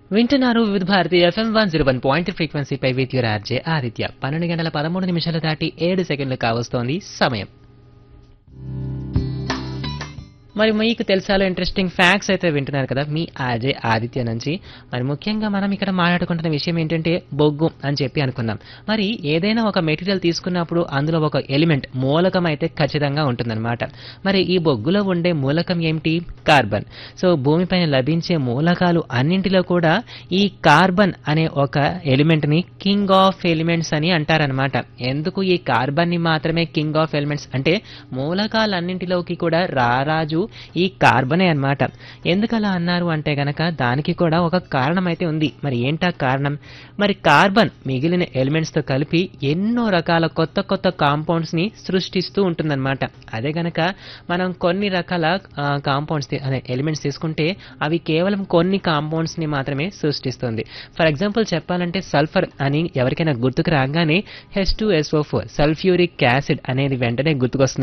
వింటున్నారు Vividh Bharati FM one zero one point ఫ్రీక్వెన్సీపై with your RJ Aditya పన్నెండు గంటల పదమూడు నిమిషాలు దాటి ఏడు సెకండ్లు కావస్తోంది సమయం మరి మీకు తెలుసాలో ఇంట్రెస్టింగ్ ఫ్యాక్ట్స్ అయితే వింటున్నారు కదా మీ ఆర్జే ఆదిత్య నుంచి మరి ముఖ్యంగా మనం ఇక్కడ మాట్లాడుకుంటున్న విషయం ఏంటంటే బొగ్గు అని చెప్పి అనుకున్నాం మరి ఏదైనా ఒక మెటీరియల్ తీసుకున్నప్పుడు అందులో ఒక ఎలిమెంట్ మూలకం అయితే ఖచ్చితంగా ఉంటుందన్నమాట మరి ఈ బొగ్గులో ఉండే మూలకం ఏమిటి కార్బన్ సో భూమిపైన లభించే మూలకాలు అన్నింటిలో కూడా ఈ కార్బన్ అనే ఒక ఎలిమెంట్ ని కింగ్ ఆఫ్ ఎలిమెంట్స్ అని అంటారనమాట ఎందుకు ఈ కార్బన్ ని మాత్రమే కింగ్ ఆఫ్ ఎలిమెంట్స్ అంటే మూలకాలన్నింటిలోకి కూడా రారాజు ఈ కార్బనే అన్నమాట ఎందుకు అలా అన్నారు అంటే గనక దానికి కూడా ఒక కారణం అయితే ఉంది మరి ఏంటా కారణం మరి కార్బన్ మిగిలిన ఎలిమెంట్స్ తో కలిపి ఎన్నో రకాల కొత్త కొత్త కాంపౌండ్స్ ని సృష్టిస్తూ ఉంటుందన్నమాట అదే గనక మనం కొన్ని రకాల కాంపౌండ్స్ అదే ఎలిమెంట్స్ తీసుకుంటే అవి కేవలం కొన్ని కాంపౌండ్స్ ని మాత్రమే సృష్టిస్తుంది ఫర్ ఎగ్జాంపుల్ చెప్పాలంటే సల్ఫర్ అని ఎవరికైనా గుర్తుకు రాగానే H two S O four sulphuric acid అనేది వెంటనే గుర్తుకొస్తుంది